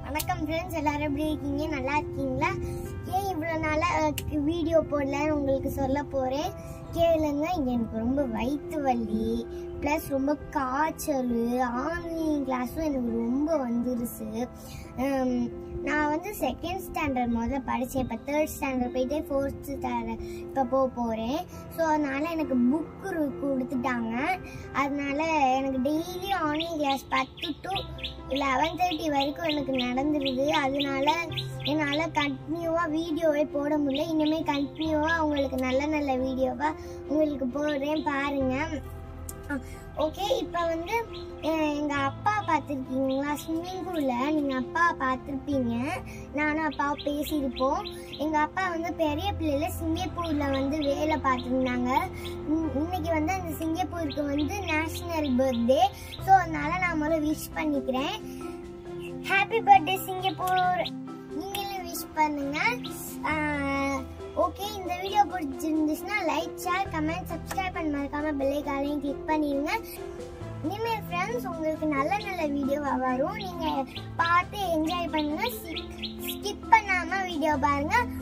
வணக்கம் ஃப்ரெண்ட்ஸ் எல்லாரும் எப்படி இருக்கீங்க நல்லா இருக்கீங்களா ஏன் இவ்வளோ நாளாக வீடியோ போடலன்னு உங்களுக்கு சொல்ல போகிறேன் கேளுங்க இங்கே எனக்கு ரொம்ப வயிற்று வலி ப்ளஸ் ரொம்ப காய்ச்சல் ஆன்லைன் கிளாஸும் எனக்கு ரொம்ப வந்துருச்சு ஹம், நான் வந்து செகண்ட் ஸ்டாண்டர்ட் முதல்ல படித்தேன் இப்போ தேர்ட் ஸ்டாண்டர்ட் போயிட்டு ஃபோர்த்து ஸ்டாண்டர்ட் இப்போ போக போகிறேன் ஸோ அதனால் எனக்கு புக்கு கொடுத்துட்டாங்க அதனால எனக்கு டெய்லி ஆன்லைன் கிளாஸ் பத்து டு லெவன் தேர்ட்டி வரைக்கும் எனக்கு நடந்துருது அதனால என்னால் கண்டினியூவாக வீடியோவே போட முடியல இனிமேல் கண்டினியூவாக உங்களுக்கு நல்ல நல்ல வீடியோவாக உங்களுக்கு போடுறேன் பாருங்கள் ஓகே இப்போ வந்து அஹ், எங்க அப்பா பார்த்துருக்கீங்களா ஸ்விம்மிங் பூல்ல நீங்க அப்பா பார்த்துருப்பீங்க நானும் அப்பாவும் பேசியிருப்போம் எங்க அப்பா வந்து பெரிய பிள்ளையில சிங்கப்பூர்ல வந்து வேலை பார்த்துருந்தாங்க உம், இன்னைக்கு வந்து அந்த சிங்கப்பூருக்கு வந்து நேஷனல் பர்த்டே ஸோ அதனால நான் முதல்ல விஷ் பண்ணிக்கிறேன் ஹாப்பி பர்த்டே சிங்கப்பூர் நீங்களும் விஷ் பண்ணுங்க ஓகே இந்த வீடியோ பிடிச்சிருந்துச்சுன்னா லைக் ஷேர் கமெண்ட் சப்ஸ்கிரைப் பண்ண மறக்காம பெல்லை காலையும் கிளிக் பண்ணிடுங்க இனிமேல் ஃப்ரெண்ட்ஸ் உங்களுக்கு நல்ல நல்ல வீடியோவா வரும் நீங்க பார்த்து என்ஜாய் பண்ணுங்க ஸ்கிப் பண்ணாம வீடியோ பாருங்க